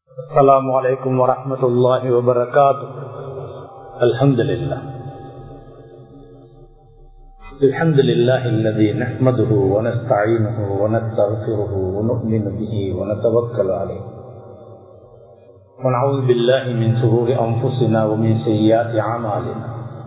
السلام عليكم ورحمة الله وبركاته الحمد لله الحمد لله الذي نحمده ونستعينه ونستغفره ونؤمن به ونتوكل عليه ونعوذ بالله من شرور أنفسنا ومن سيئات أعمالنا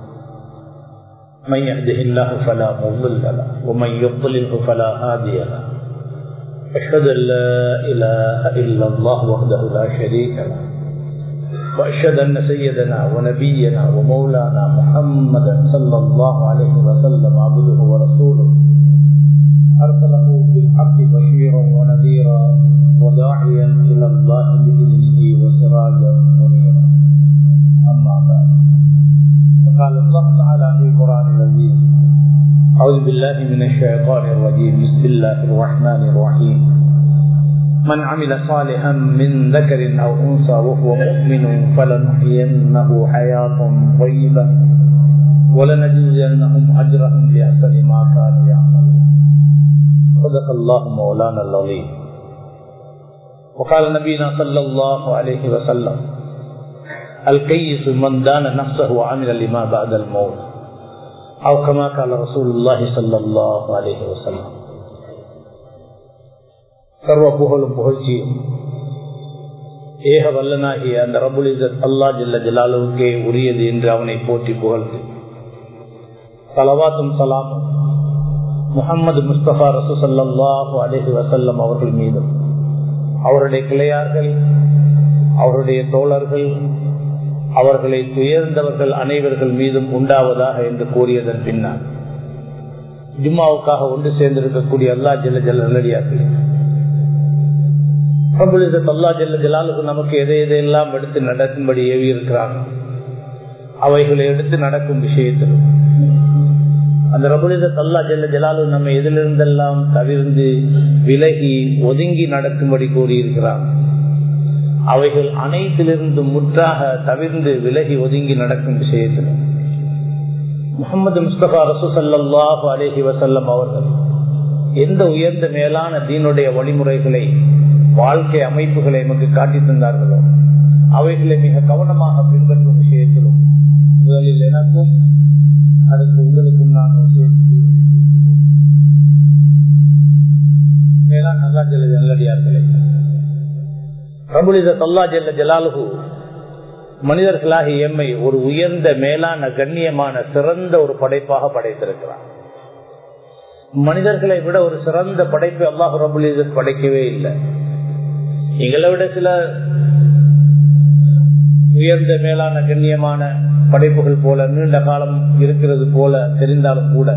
من يهده الله فلا مضل له ومن يضلله فلا هادي له أشهد أن لا إله إلا الله وحده لا شريك له وأشهد أن سيدنا ونبينا ومولانا محمدا صلى الله عليه وسلم عبده ورسوله أرسله بالحق بشيرا ونذيرا وداعيا إلى الله بإذنه وسراجا منيرا أما بعد فقال الله تعالى في القرآن العظيم أعوذ بالله من الشيطان الرجيم بسم الله الرحمن الرحيم من عمل صالحا من ذكر أو أنثى وهو مؤمن فلنحيينه حياة طيبة ولنجزينهم أجرهم بأحسن ما كانوا يعملون صدق الله مولانا العظيم وقال نبينا صلى الله عليه وسلم الكيس من دان نفسه وعمل لما بعد الموت أو كما قال رسول الله صلى الله عليه وسلم சர்வ புகழும் புகழ்ச்சியும் ஏக வல்லனாகிய அந்த ரபுல் இசத் அல்லா ஜல்ல ஜலாலுக்கே உரியது என்று அவனை போற்றி புகழ்ந்து சலவாத்தும் சலாமும் முகமது முஸ்தபா ரசூ சல்லாஹு அலேஹி வசல்லம் அவர்கள் மீதும் அவருடைய கிளையார்கள் அவருடைய தோழர்கள் அவர்களை துயர்ந்தவர்கள் அனைவர்கள் மீதும் உண்டாவதாக என்று கூறியதன் பின்னால் ஜும்மாவுக்காக ஒன்று சேர்ந்திருக்கக்கூடிய அல்லா ஜல்ல ஜல்ல நல்லடியார்கள் அல்லா ஜல்ல ஜலாலுக்கு நமக்கு எதை எதையெல்லாம் எடுத்து நடக்கும்படி ஏவி இருக்கிறாங்க அவைகளை எடுத்து நடக்கும் விஷயத்திலும் அந்த ரபுலித அல்லா ஜல்ல ஜலாலு நம்ம எதிலிருந்தெல்லாம் தவிர்ந்து விலகி ஒதுங்கி நடக்கும்படி கூறியிருக்கிறாங்க அவைகள் அனைத்திலிருந்து முற்றாக தவிர்ந்து விலகி ஒதுங்கி நடக்கும் விஷயத்தில் முகமது முஸ்தபா ரசூசல்லாஹு அலேஹி வசல்லம் அவர்கள் எந்த உயர்ந்த மேலான தீனுடைய வழிமுறைகளை வாழ்க்கை அமைப்புகளை நமக்கு காட்டி தந்தார்களோ அவைகளை மிக கவனமாக பின்பற்றும் விஷயத்திலும் முதலில் எனக்கும் அடுத்து உங்களுக்கும் நான் மேலான நல்லா ஜெல நல்லடியார்களே பிரபுலித தொல்லா ஜெல்ல ஜலாலுகு மனிதர்களாகி எம்மை ஒரு உயர்ந்த மேலான கண்ணியமான சிறந்த ஒரு படைப்பாக படைத்திருக்கிறார் மனிதர்களை விட ஒரு சிறந்த படைப்பு அல்லாஹு ரபுல் படைக்கவே இல்லை எங்களை விட சில உயர்ந்த மேலான கண்ணியமான படைப்புகள் போல நீண்ட காலம் இருக்கிறது போல தெரிந்தாலும் கூட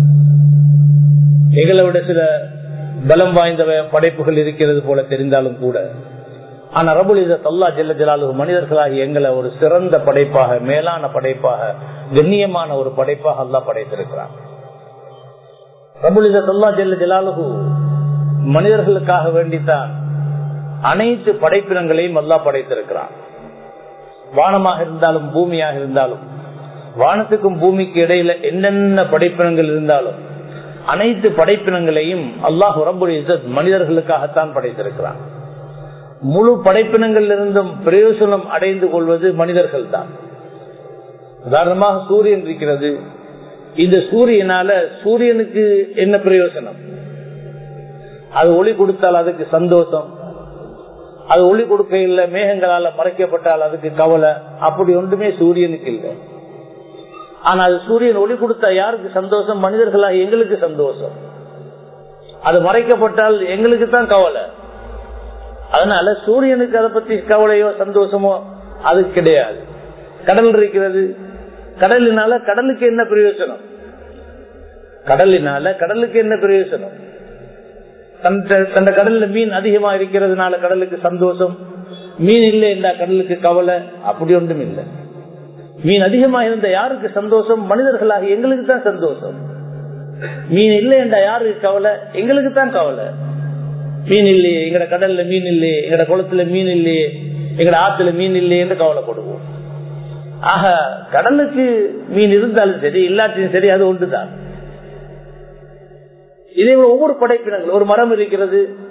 எங்களை விட சில பலம் வாய்ந்த படைப்புகள் இருக்கிறது போல தெரிந்தாலும் கூட ஆனா ரபுல் இத தொல்லா ஜெல்ல ஜலாலு மனிதர்களாகி எங்களை ஒரு சிறந்த படைப்பாக மேலான படைப்பாக கண்ணியமான ஒரு படைப்பாக அல்லா படைத்திருக்கிறார் ரபுல் இத தொல்லா ஜெல்ல ஜலாலுகு மனிதர்களுக்காக வேண்டித்தான் அனைத்து படைப்பினங்களையும் அல்லா படைத்திருக்கிறான் வானமாக இருந்தாலும் பூமியாக இருந்தாலும் வானத்துக்கும் பூமிக்கு இடையில என்னென்ன படைப்பினங்கள் இருந்தாலும் அனைத்து படைப்பினங்களையும் அல்லாஹ் ரபுல் இசத் மனிதர்களுக்காகத்தான் படைத்திருக்கிறான் முழு படைப்பினங்கள் இருந்தும் பிரயோசனம் அடைந்து கொள்வது மனிதர்கள் தான் உதாரணமாக சூரியன் இருக்கிறது இந்த சூரியனால சூரியனுக்கு என்ன பிரயோசனம் அது ஒளி கொடுத்தால் அதுக்கு சந்தோஷம் அது ஒளி கொடுக்க இல்லை மேகங்களால மறைக்கப்பட்டால் அதுக்கு கவலை அப்படி ஒன்றுமே சூரியனுக்கு இல்லை ஆனா அது சூரியன் ஒளி கொடுத்தா யாருக்கு சந்தோஷம் மனிதர்களா எங்களுக்கு சந்தோஷம் அது மறைக்கப்பட்டால் எங்களுக்கு தான் கவலை அதனால சூரியனுக்கு அதை பத்தி கவலையோ சந்தோஷமோ அது கிடையாது கடல் இருக்கிறது கடலினால கடலுக்கு என்ன பிரயோஜனம் கடலினால கடலுக்கு என்ன பிரயோஜனம் தந்த கடல்ல மீன் அதிகமா இருக்கிறதுனால கடலுக்கு சந்தோஷம் மீன் இல்லை என்றா கடலுக்கு கவலை அப்படி ஒன்றும் இல்லை மீன் அதிகமா இருந்த யாருக்கு சந்தோஷம் மனிதர்களாக எங்களுக்கு தான் சந்தோஷம் மீன் இல்லை என்றா யாருக்கு கவலை எங்களுக்கு தான் கவலை மீன் இல்லையே எங்கட கடல்ல மீன் இல்லையே எங்கட குளத்துல மீன் இல்லையே எங்கட ஆத்துல மீன் இல்லையே என்று கவலைப்படுவோம் ஆக கடலுக்கு மீன் இருந்தாலும் சரி இல்லாட்டியும் சரி அது ஒன்றுதான் இதே ஒவ்வொரு படைப்பினங்கள் ஒரு மரம் இருக்கிறது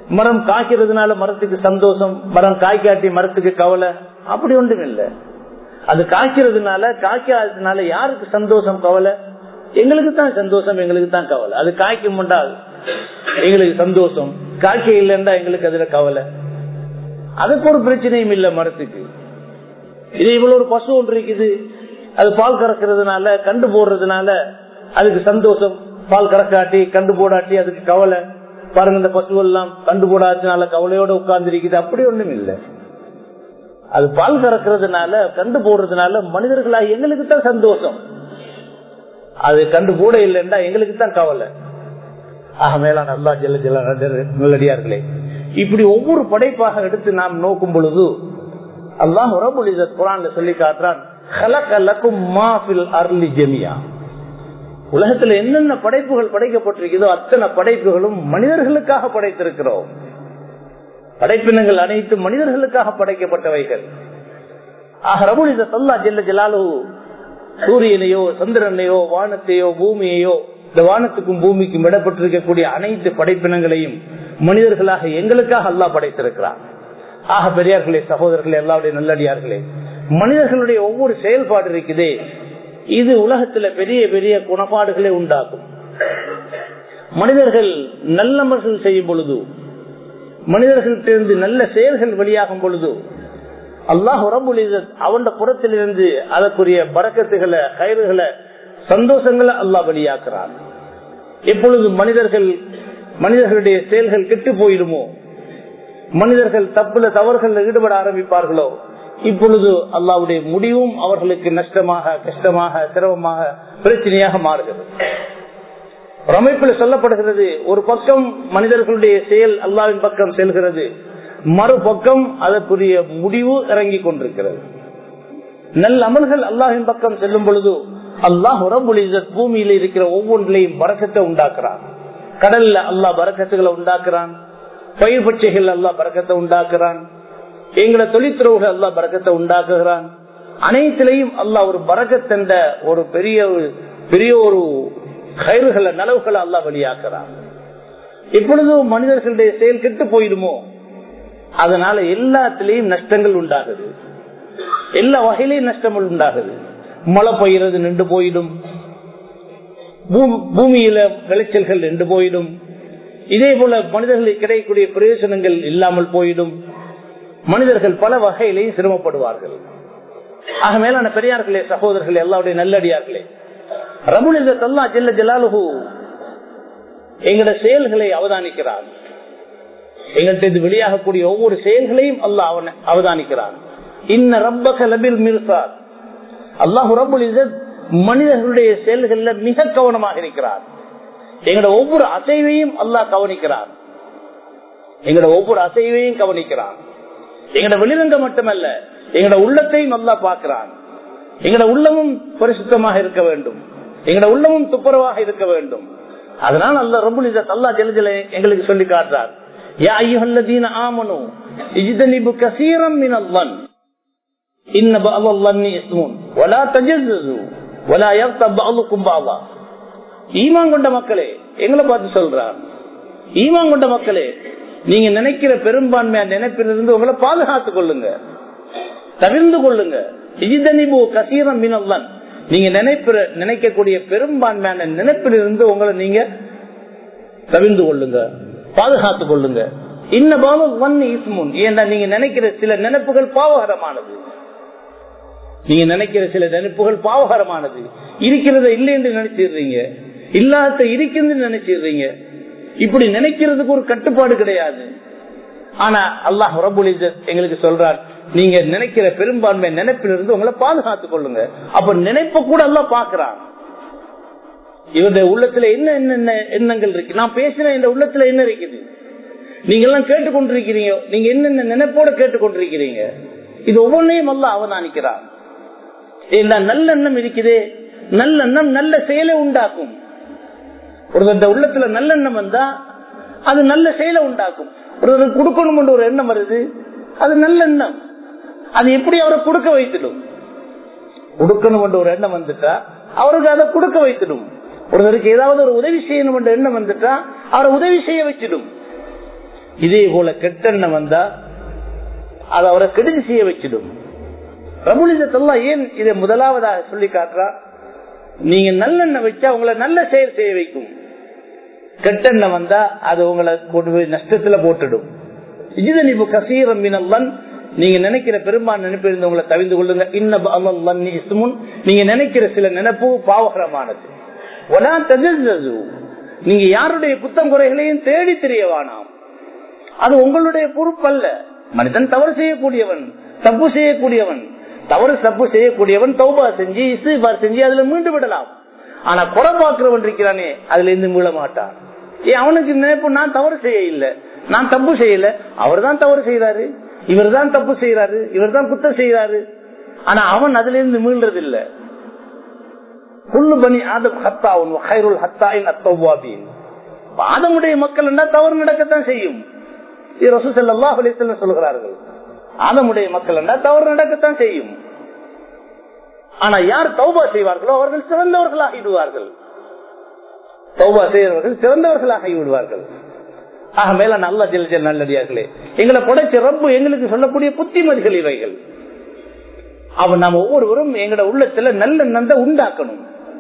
மரம் காய்க்கிறதுனால மரத்துக்கு சந்தோஷம் மரம் காய்க்காட்டி மரத்துக்கு கவலை அப்படி ஒன்றும் இல்லை அது காய்க்கிறதுனால காய்க்காததுனால யாருக்கு சந்தோஷம் கவலை எங்களுக்கு தான் சந்தோஷம் எங்களுக்கு தான் கவலை அது காய்க்கும் என்றால் எங்களுக்கு சந்தோஷம் காய்க்க இல்லைன்றா எங்களுக்கு அதுல கவலை அதுக்கு ஒரு பிரச்சனையும் இல்லை மரத்துக்கு இது இவ்வளவு ஒரு பசு ஒன்று இருக்குது அது பால் கறக்கிறதுனால கண்டு போடுறதுனால அதுக்கு சந்தோஷம் பால் கறக்காட்டி கண்டு போடாட்டி அதுக்கு கவலை பாருங்க இந்த பசு எல்லாம் கண்டு போடாததுனால கவலையோட உட்கார்ந்து இருக்குது அப்படி ஒண்ணும் இல்லை அது பால் கறக்கிறதுனால கண்டு போடுறதுனால மனிதர்களாக எங்களுக்கு தான் சந்தோஷம் அது கண்டு போட இல்லைன்னா எங்களுக்கு தான் கவலை ஆக மேலான அல்லா ஜெல்ல ஜெல்ல நல்லடியார்களே இப்படி ஒவ்வொரு படைப்பாக எடுத்து நாம் நோக்கும் பொழுது அல்லாஹ் ரபுல் குரான்ல சொல்லி காட்டுறான் உலகத்துல என்னென்ன படைப்புகள் படைக்கப்பட்டிருக்கிறதோ அத்தனை படைப்புகளும் மனிதர்களுக்காக படைத்திருக்கிறோம் படைப்பினங்கள் அனைத்து மனிதர்களுக்காக படைக்கப்பட்டவைகள் ஆக ரபுல் சொல்லா ஜெல்ல ஜலாலு சூரியனையோ சந்திரனையோ வானத்தையோ பூமியையோ இந்த வானத்துக்கும் பூமிக்கும் விடப்பட்டிருக்கக்கூடிய அனைத்து படைப்பினங்களையும் மனிதர்களாக எங்களுக்காக அல்லா படைத்திருக்கிறார் ஆக பெரியார்களே சகோதரர்களே எல்லாருடைய நல்லடியார்களே மனிதர்களுடைய ஒவ்வொரு செயல்பாடு இருக்குதே இது உலகத்துல பெரிய பெரிய குணப்பாடுகளை உண்டாக்கும் மனிதர்கள் நல்லமர்கள் செய்யும் பொழுது மனிதர்களிடத்திலிருந்து நல்ல செயல்கள் வெளியாகும் பொழுது அல்லாஹ் உரம்புல் அவன் புறத்திலிருந்து அதற்குரிய பறக்கத்துகளை கயிறுகளை சந்தோஷங்களை அல்லாஹ் வெளியாக்குறான் எப்பொழுது மனிதர்கள் மனிதர்களுடைய செயல்கள் கெட்டு போயிடுமோ மனிதர்கள் தப்புல தவறுகள் ஈடுபட ஆரம்பிப்பார்களோ இப்பொழுது அல்லாவுடைய முடிவும் அவர்களுக்கு நஷ்டமாக கஷ்டமாக சிரமமாக பிரச்சனையாக மாறுகிறது ஒரு அமைப்பில் சொல்லப்படுகிறது ஒரு பக்கம் மனிதர்களுடைய செயல் அல்லாவின் பக்கம் செல்கிறது மறுபக்கம் அதற்குரிய முடிவு இறங்கி கொண்டிருக்கிறது நல்ல அமல்கள் அல்லாஹின் பக்கம் செல்லும் பொழுது அல்லாஹ் உரம்புல் பூமியில இருக்கிற ஒவ்வொன்றிலையும் பறக்கத்தை உண்டாக்குறான் கடல்ல அல்லாஹ் பறக்கத்துகளை உண்டாக்குறான் பயிர் பச்சைகள் அல்லாஹ் பறக்கத்தை உண்டாக்குறான் எங்களை தொழிற்துறவுகள் அல்லாஹ் பறக்கத்தை உண்டாக்குகிறான் அனைத்திலையும் அல்லாஹ் ஒரு பறக்கத்தென்ற ஒரு பெரிய பெரிய ஒரு கயிறுகளை நலவுகளை அல்லாஹ் வெளியாக்குறான் எப்பொழுதும் மனிதர்களுடைய செயல் கெட்டு போயிடுமோ அதனால எல்லாத்திலையும் நஷ்டங்கள் உண்டாகுது எல்லா வகையிலையும் நஷ்டங்கள் உண்டாகுது மழை பெய்யறது நின்று போயிடும் பூமியில விளைச்சல்கள் நின்று போயிடும் இதே போல மனிதர்களுக்கு கிடைக்கக்கூடிய பிரயோஜனங்கள் இல்லாமல் போயிடும் மனிதர்கள் பல வகையிலையும் சிரமப்படுவார்கள் ஆக மேலான பெரியார்களே சகோதரர்களே எல்லாருடைய நல்லடியார்களே ரபுல் அல்லா ஜெல்ல ஜலாலுகு எங்களோட செயல்களை அவதானிக்கிறார் எங்கள்கிட்ட வெளியாகக்கூடிய ஒவ்வொரு செயல்களையும் அல்லாஹ் அவன் அவதானிக்கிறான் இன்ன ரப்பக லபில் மிர்சார் அல்லாஹு ரபுல் மனிதர்களுடைய செயல்கள்ல மிக கவனமாக இருக்கிறார் எங்களோட ஒவ்வொரு அசைவையும் அல்லாஹ் கவனிக்கிறார் எங்களோட ஒவ்வொரு அசைவையும் கவனிக்கிறான் எங்களோட வெளிரங்கம் மட்டுமல்ல எங்களோட உள்ளத்தையும் நல்லா பார்க்கிறான் எங்களோட உள்ளமும் பரிசுத்தமாக இருக்க வேண்டும் எங்களோட உள்ளமும் துப்புரவாக இருக்க வேண்டும் அதனால் அல்ல ரொம்ப அல்லா ஜெலஜல எங்களுக்கு சொல்லி காட்டுறார் யா ஐயுஹல்லதீன ஆமனு இஜ்தனிபு கஸீரம் மினல் வன் இன்ன பஅல் வன்னி இஸ்முன் வலா தஜஸ்ஸு வலா யக்தப் பஅலுக்கும் பஅலா ஈமான் கொண்ட மக்களே எங்களை பார்த்து சொல்றார் ஈமான் கொண்ட மக்களே நீங்க நினைக்கிற பெரும்பான்மையான நினைப்பிலிருந்து உங்களை பாதுகாத்துக் கொள்ளுங்க தவிர்ந்து கொள்ளுங்க இஜிதனிபு கசீரம் மினல்லன் நீங்க நினைப்பிற நினைக்கக்கூடிய பெரும்பான்மையான நினைப்பிலிருந்து உங்களை நீங்க தவிர்ந்து கொள்ளுங்க பாதுகாத்துக் கொள்ளுங்க இன்ன பாவம் ஒன் இஸ்முன் ஏன்னா நீங்க நினைக்கிற சில நினைப்புகள் பாவகரமானது நீங்க நினைக்கிற சில நினைப்புகள் பாவகரமானது இருக்கிறத இல்லை என்று நினைச்சிடுறீங்க இல்லாத இருக்கிறது நினைச்சிடுறீங்க இப்படி நினைக்கிறதுக்கு ஒரு கட்டுப்பாடு கிடையாது ஆனா அல்லாஹ் ரபுல் எங்களுக்கு சொல்றார் நீங்க நினைக்கிற பெரும்பான்மை நினைப்பிலிருந்து உங்களை பாதுகாத்துக் கொள்ளுங்க அப்ப நினைப்ப கூட எல்லாம் பாக்குறான் இவருடைய உள்ளத்துல என்ன என்னென்ன எண்ணங்கள் இருக்கு நான் பேசின இந்த உள்ளத்துல என்ன இருக்குது நீங்க எல்லாம் கேட்டுக்கொண்டிருக்கிறீங்க நீங்க என்னென்ன நினைப்போட கேட்டுக்கொண்டிருக்கிறீங்க இது ஒவ்வொன்றையும் அல்ல அவதானிக்கிறான் நல்லெண்ணம் இருக்குதே நல்லெண்ணம் நல்ல செயலை உண்டாக்கும் ஒருத்தர் உள்ளத்துல நல்லெண்ணம் வந்தா அது நல்ல செயலை உண்டாக்கும் ஒருத்தர் கொடுக்கணும் ஒரு எண்ணம் வருது அது நல்லெண்ணம் அது எப்படி அவரை கொடுக்க வைத்திடும் கொடுக்கணும் ஒரு எண்ணம் வந்துட்டா அவருக்கு அதை கொடுக்க வைத்திடும் ஒருத்தருக்கு ஏதாவது ஒரு உதவி செய்யணும் என்ற எண்ணம் வந்துட்டா அவரை உதவி செய்ய வச்சிடும் இதே போல கெட்டெண்ணம் வந்தா அது அவரை கெடுதி செய்ய வச்சிடும் ரபுலிசத்தெல்லாம் ஏன் இதை முதலாவதாக சொல்லி காட்டுறா நீங்க நல்லெண்ணெய் வச்சா உங்களை நல்ல செயல் செய்ய வைக்கும் கெட்டெண்ணெய் வந்தா அது உங்களை கொண்டு போய் நஷ்டத்துல போட்டுடும் இஜிதனிப்பு கசீரம் மினல்லன் நீங்க நினைக்கிற பெரும்பான் நினைப்பு இருந்தவங்களை தவிந்து கொள்ளுங்க இன்னும் நீங்க நினைக்கிற சில நினைப்பு பாவகரமானது ஒலா தஜது நீங்க யாருடைய குத்தம் குறைகளையும் தேடி தெரிய வேணாம் அது உங்களுடைய பொறுப்பல்ல மனிதன் தவறு செய்யக்கூடியவன் தப்பு செய்யக்கூடியவன் தவறு தப்பு செய்யக்கூடியவன் தௌபா செஞ்சு இசுபார் செஞ்சு அதுல மீண்டு விடலாம் ஆனா குறை பார்க்கிறவன் இருக்கிறானே அதுல இருந்து மீள மாட்டான் ஏன் அவனுக்கு நினைப்பு நான் தவறு செய்ய இல்லை நான் தப்பு செய்யல அவர் தான் தவறு செய்யறாரு இவர் தான் தப்பு செய்யறாரு இவர் தான் குத்தம் செய்யறாரு ஆனா அவன் அதுல இருந்து மீள்றது இல்ல குள்ளு பனி ஆதம் ஹத்தாவும் ஹைருல் ஹத்தாயின் அத்தவாபின் ஆதமுடைய மக்கள் என்ன தவறு நடக்கத்தான் செய்யும் ரசூ சல்லா அலிஸ்ல சொல்கிறார்கள் ஆதமுடைய மக்கள் என்ன தவறு நடக்கத்தான் செய்யும் ஆனா யார் தௌபா செய்வார்களோ அவர்கள் சிறந்தவர்களாகி விடுவார்கள் தௌபா செய்கிறவர்கள் சிறந்தவர்களாகி விடுவார்கள் ஆக மேல நல்ல ஜெல் ஜெல் நல்லடியார்களே எங்களை படைச்ச ரப்பு எங்களுக்கு சொல்லக்கூடிய புத்திமதிகள் இவைகள் அவன் நாம் ஒவ்வொருவரும் எங்களோட உள்ளத்துல நல்ல நந்த உண்டாக்கணும்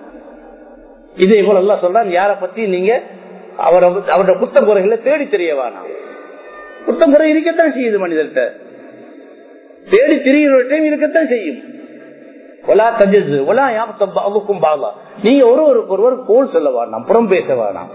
இதே போல எல்லாம் சொல்றான் யார பத்தி நீங்க அவரை அவருடைய குத்தம் குறைகளை தேடி தெரிய வேணாம் குத்தம் குறை இருக்கத்தான் செய்யுது மனிதர்கிட்ட தேடி திரிகிறவற்றையும் இருக்கத்தான் செய்யும் ஒலா தஜது ஒலா யாபத்துக்கும் பாலா நீங்க ஒரு ஒருவர் கோல் சொல்ல வேணாம் புறம் பேச வேணாம்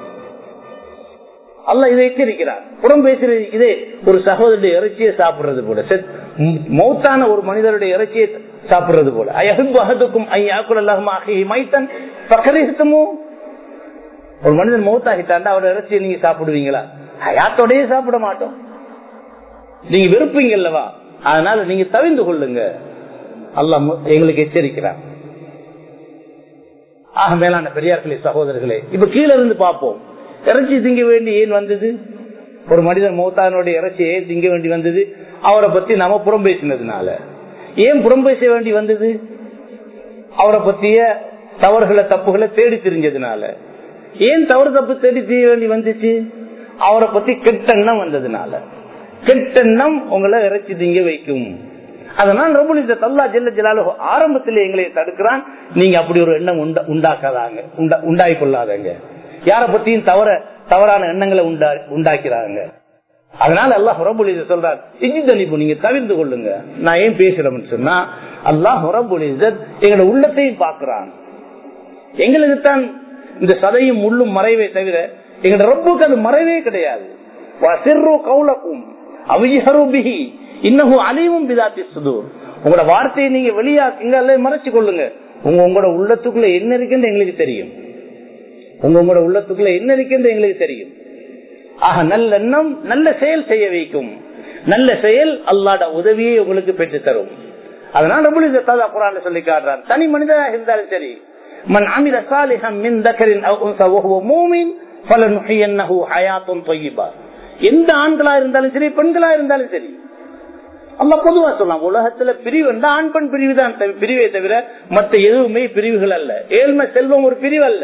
அல்ல இதை எச்சரிக்கிறார் புறம் பேசுறது இதே ஒரு சகோதரருடைய இறைச்சியை சாப்பிடுறது போல மௌத்தான ஒரு மனிதருடைய இறைச்சியை சாப்பிடுறது போல அயகுக்கும் மைத்தன் பக்கரிசத்தமோ ஒரு மனிதன் மௌத்தாகிட்டாண்டா அவரோட இறைச்சியை நீங்க சாப்பிடுவீங்களா ஹயாத்தோடய சாப்பிட மாட்டோம் நீங்க வெறுப்பீங்கல்லவா அதனால நீங்க தவிந்து கொள்ளுங்க அல்ல எங்களுக்கு எச்சரிக்கிறார் ஆக மேலான பெரியார்களே சகோதரர்களே இப்ப கீழே இருந்து பார்ப்போம் இறைச்சி திங்க வேண்டி ஏன் வந்தது ஒரு மனிதன் மௌத்தானுடைய இறைச்சி ஏன் திங்க வேண்டி வந்தது அவரை பத்தி நாம புறம் பேசினதுனால ஏன் புறம் பேச வேண்டி வந்தது அவரை பத்திய தவறுகளை தப்புகளை தேடி தெரிஞ்சதுனால ஏன் தவறு தப்பு தேடி தெரிய வேண்டி வந்துச்சு அவரை பத்தி கெட்டெண்ணம் வந்ததுனால கெட்டெண்ணம் உங்களை இறைச்சி திங்க வைக்கும் அதனால் ரொம்ப இந்த தல்லா ஜெல்ல ஜலாலு ஆரம்பத்தில் எங்களை தடுக்கிறான் நீங்க அப்படி ஒரு எண்ணம் உண்டாக்காதாங்க உண்டாகி கொள்ளாதங்க யார பத்தியும் தவற தவறான எண்ணங்களை உண்டா உண்டாக்கிறாங்க அதனால அல்லாஹ் ரபுல் சொல்றார் இஜிதனிப்பு நீங்க தவிர்த்து கொள்ளுங்க நான் ஏன் பேசுறேன்னு சொன்னா அல்லாஹ் ரபுல் எங்களோட உள்ளத்தையும் பாக்குறான் எங்களுக்கு தான் இந்த சதையும் முள்ளும் மறைவே தவிர எங்களோட ரப்புக்கு அது மறைவே கிடையாது கவுலக்கும் அவிஹருபிஹி இன்னமும் அழிவும் பிதாத்தி சுதூர் உங்களோட வார்த்தையை நீங்க வெளியாக்குங்க அல்ல மறைச்சு கொள்ளுங்க உங்க உங்களோட உள்ளத்துக்குள்ள என்ன இருக்குன்னு எங்களுக்கு தெரியும் உங்க உங்களோட உள்ளத்துக்குள்ள என்ன இருக்குன்னு எங்களுக்கு தெரியும் ஆக நல்ல எண்ணம் நல்ல செயல் செய்ய வைக்கும் நல்ல செயல் அல்லாட உதவியை உங்களுக்கு பெற்று தரும் அதனால ரொம்ப குரான் சொல்லி காட்டுறான் தனி மனிதனாக இருந்தாலும் சரி மன் அமிர சாலிஹம் மின் தக்கரின் மூமின் பலனுஹியன்னஹு ஹயாத்துன் தொய்யிபா எந்த ஆண்களா இருந்தாலும் சரி பெண்களா இருந்தாலும் சரி அல்ல பொதுவா சொல்லலாம் உலகத்துல பிரிவு ஆண் பெண் பிரிவு தான் பிரிவை தவிர மற்ற எதுவுமே பிரிவுகள் அல்ல ஏழ்மை செல்வம் ஒரு பிரிவு அல்ல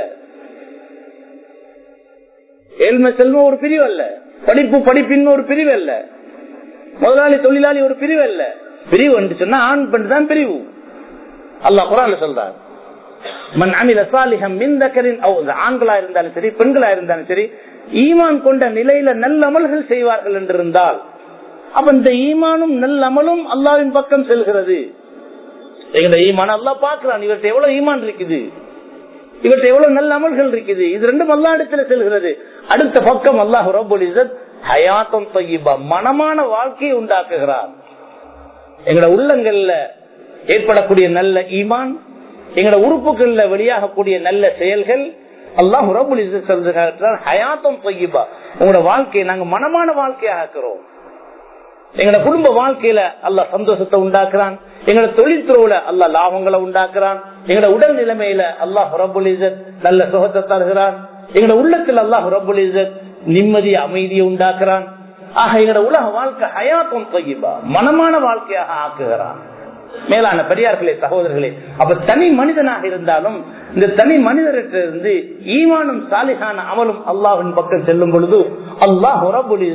ஏழ்மை செல்வம் ஒரு பிரிவு அல்ல படிப்பு படிப்பின் ஒரு பிரிவு அல்ல முதலாளி தொழிலாளி ஒரு பிரிவு அல்ல பிரிவு என்று சொன்னா ஆண் பெண் தான் பிரிவு அல்லாஹ் குரான் சொல்றார் மன் அமில சாலிகம் மிந்தக்கரின் ஆண்களா இருந்தாலும் சரி பெண்களா இருந்தாலும் சரி ஈமான் கொண்ட நிலையில நல்ல அமல்கள் செய்வார்கள் என்றிருந்தால் அப்ப இந்த ஈமானும் நல்ல அமலும் அல்லாவின் பக்கம் செல்கிறது எங்க ஈமான் அல்லா பாக்குறான் இவர்கிட்ட எவ்வளவு ஈமான் இருக்குது இவர்கிட்ட எவ்வளவு நல்ல அமல்கள் இருக்குது இது ரெண்டும் அல்லா இடத்துல செல்கிறது அடுத்த பக்கம் அல்லாஹ் ரபுல் ஹயாத்தம் தொய்யிபா மனமான வாழ்க்கையை உண்டாக்குகிறார் எங்களோட உள்ளங்கள்ல ஏற்படக்கூடிய நல்ல ஈமான் எங்களோட உறுப்புகள்ல வெளியாகக்கூடிய நல்ல செயல்கள் அல்லாஹ் ரபுல் சொல்றார் ஹயாத்தம் தொய்யிபா உங்களோட வாழ்க்கையை நாங்க மனமான வாழ்க்கையை ஆக்குறோம் எங்களோட குடும்ப வாழ்க்கையில அல்ல சந்தோஷத்தை உண்டாக்குறான் எங்களோட தொழில்துறவுல அல்ல லாபங்களை உண்டாக்குறான் எங்களோட உடல் நிலைமையில அல்லாஹ் ரபுல் நல்ல சுகத்தை தருகிறான் எங்களோட உள்ளத்தில் அல்லாஹ் ரபுல் நிம்மதி அமைதியை உண்டாக்குறான் ஆக எங்களோட உலக வாழ்க்கை ஹயாத்தம் தொய்யிபா மனமான வாழ்க்கையாக ஆக்குகிறான் மேலான பெரியார்களே சகோதரர்களே அப்ப தனி மனிதனாக இருந்தாலும் இந்த தனி மனிதரிலிருந்து ஈமானும் சாலிகான அமலும் அல்லாஹின் பக்கம் செல்லும் பொழுது அல்லாஹ்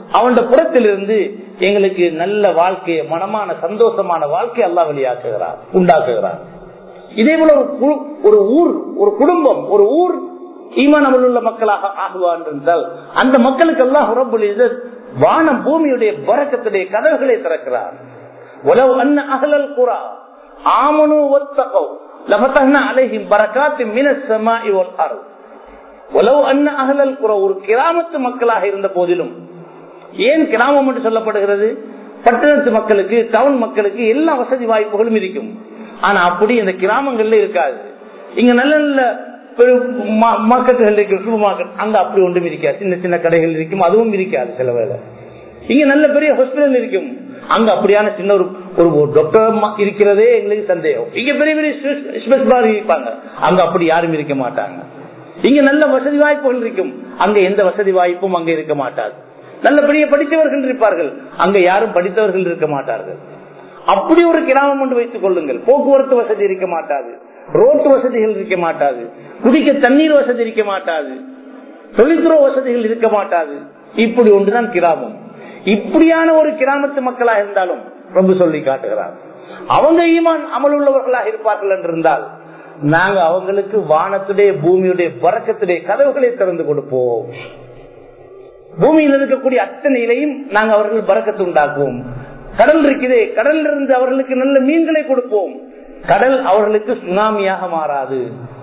அவன் புறத்திலிருந்து எங்களுக்கு நல்ல வாழ்க்கையை மனமான சந்தோஷமான வாழ்க்கை அல்லா வெளியாக்குகிறார் உண்டாக்குகிறார் இதே போல ஒரு கு- ஒரு ஊர் ஒரு குடும்பம் ஒரு ஊர் ஈமான் உள்ள மக்களாக ஆகுவான் என்றால் அந்த மக்களுக்கு எல்லாம் உறம்புல் வானம் பூமியுடைய பறக்கத்துடைய கதவுகளை திறக்கிறார் உலவு அன்ன அகலல் குரா ஆமனு ஒத்தகோ லபத்தஹ்னா அலைஹிம் பரக்காத்து மினஸ் ஸமாஇ வல் அர்த் உலவு அன்ன அகலல் குரா ஒரு கிராமத்து மக்களாக இருந்த போதிலும் ஏன் கிராமம் என்று சொல்லப்படுகிறது பட்டணத்து மக்களுக்கு டவுன் மக்களுக்கு எல்லா வசதி வாய்ப்புகளும் இருக்கும் ஆனா அப்படி இந்த கிராமங்கள்ல இருக்காது இங்க நல்ல நல்ல மார்க்கெட்டுகள் இருக்கு சூப்பர் மார்க்கெட் அங்க அப்படி ஒன்றும் இருக்காது சின்ன சின்ன கடைகள் இருக்கும் அதுவும் இருக்காது சில வேலை இங்க நல்ல பெரிய ஹாஸ்பிட்டல் இருக்கும் அங்க அப்படியான சின்ன ஒரு ஒரு டாக்டர் இருக்கிறதே எங்களுக்கு சந்தேகம் இங்க பெரிய பெரிய ஸ்பெஷல் இருப்பாங்க அங்க அப்படி யாரும் இருக்க மாட்டாங்க இங்க நல்ல வசதி வாய்ப்புகள் இருக்கும் அங்க எந்த வசதி வாய்ப்பும் அங்க இருக்க மாட்டாது நல்ல பெரிய படித்தவர்கள் இருப்பார்கள் அங்க யாரும் படித்தவர்கள் இருக்க மாட்டார்கள் அப்படி ஒரு கிராமம் என்று வைத்துக் கொள்ளுங்கள் போக்குவரத்து வசதி இருக்க மாட்டாது ரோட்டு வசதிகள் இருக்க மாட்டாது குடிக்க தண்ணீர் வசதி இருக்க மாட்டாது தொழில்துறை வசதிகள் இருக்க மாட்டாது இப்படி ஒன்றுதான் கிராமம் இப்படியான ஒரு கிராமத்து மக்களாக இருந்தாலும் ரொம்ப சொல்லி காட்டுகிறார் அவங்க ஈமான் அமல் உள்ளவர்களாக இருப்பார்கள் என்று இருந்தால் நாங்க அவங்களுக்கு வானத்துடைய பூமியுடைய பறக்கத்துடைய கதவுகளை திறந்து கொடுப்போம் பூமியில் இருக்கக்கூடிய அத்தனையிலையும் நாங்க அவர்கள் பறக்கத்து உண்டாக்குவோம் கடல் இருக்குதே கடல்ல இருந்து அவர்களுக்கு நல்ல மீன்களை கொடுப்போம் கடல் அவர்களுக்கு சுனாமியாக மாறாது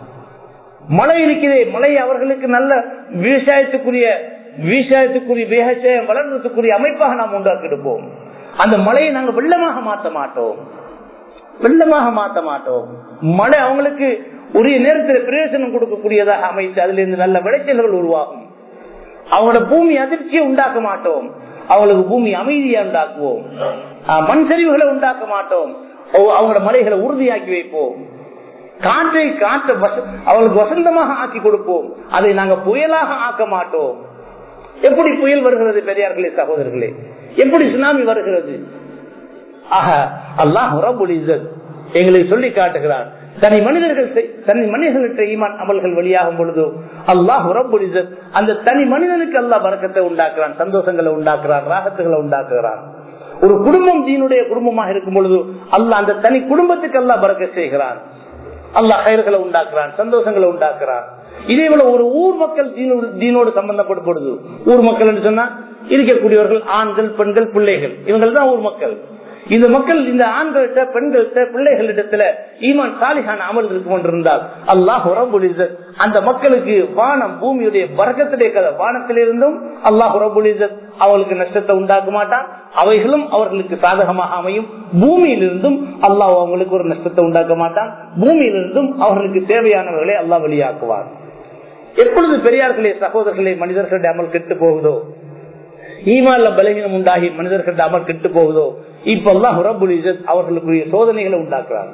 மழை இருக்கிறதே மழை அவர்களுக்கு நல்ல விவசாயத்துக்குரிய விவசாயத்துக்குரிய விவசாயம் வளர்றதுக்குரிய அமைப்பாக நாம் உண்டாக்கிடுப்போம் அந்த மழையை நாங்க வெள்ளமாக மாற்ற மாட்டோம் வெள்ளமாக மாற்ற மாட்டோம் மழை அவங்களுக்கு உரிய நேரத்தில் பிரயோஜனம் கொடுக்கக்கூடியதாக அமைத்து அதுல இருந்து நல்ல விளைச்சல்கள் உருவாகும் அவங்களோட பூமி அதிர்ச்சியை உண்டாக்க மாட்டோம் அவங்களுக்கு பூமி அமைதியை உண்டாக்குவோம் மண் சரிவுகளை உண்டாக்க மாட்டோம் அவங்களோட மலைகளை உறுதியாக்கி வைப்போம் காற்றை காற்ற அவங்களுக்கு வசந்தமாக ஆக்கி கொடுப்போம் அதை நாங்க புயலாக ஆக்க மாட்டோம் எப்படி புயல் வருகிறது பெரியார்களே சகோதரர்களே எப்படி சுனாமி வருகிறது ஆக அல்லாஹ் எங்களுக்கு சொல்லி காட்டுகிறார் தனி மனிதர்கள் தனி மனிதர்கிட்ட ஈமான் அமல்கள் வெளியாகும் பொழுது அல்லாஹ் ரபுலிசத் அந்த தனி மனிதனுக்கு அல்லாஹ் பறக்கத்தை உண்டாக்குறான் சந்தோஷங்களை உண்டாக்குறான் ராகத்துகளை உண்டாக்குறான் ஒரு குடும்பம் தீனுடைய குடும்பமாக இருக்கும் பொழுது அல்லாஹ் அந்த தனி குடும்பத்துக்கு அல்லாஹ் பறக்க செய்கிறான் அல்லாஹ் கயிறுகளை உண்டாக்குறான் சந்தோஷங்களை உண்டாக்குறான் இதே போல ஒரு ஊர் மக்கள் தீனோடு சம்பந்தப்படும் பொழுது ஊர் மக்கள் என்று சொன்னா இருக்கக்கூடியவர்கள் ஆண்கள் பெண்கள் பிள்ளைகள் இவங்கள் தான் ஊர் மக்கள் இந்த மக்கள் இந்த ஆண்கள்கிட்ட பெண்கள்கிட்ட பிள்ளைகளிடத்துல ஈமான் சாலிகான அமல் இருக்கு கொண்டிருந்தால் அல்லாஹ் உரம்புலிசத் அந்த மக்களுக்கு வானம் பூமியுடைய வர்க்கத்துடைய கதை வானத்திலிருந்தும் அல்லாஹ் உரம்புலிசத் அவர்களுக்கு நஷ்டத்தை உண்டாக்க மாட்டான் அவைகளும் அவர்களுக்கு சாதகமாக அமையும் பூமியிலிருந்தும் அல்லாஹ் அவங்களுக்கு ஒரு நஷ்டத்தை உண்டாக்க மாட்டான் பூமியிலிருந்தும் அவர்களுக்கு தேவையானவர்களை அல்லாஹ் வெளியாக்குவார் எப்பொழுது பெரியார்களே சகோதரர்களே மனிதர்களுடைய அமல் கெட்டு போகுதோ ஈமான்ல பலகீனம் உண்டாகி மனிதர்கள் அமல் கெட்டு போகுதோ இப்பெல்லாம் ரபுல் இசத் அவர்களுக்குரிய சோதனைகளை உண்டாக்குறாங்க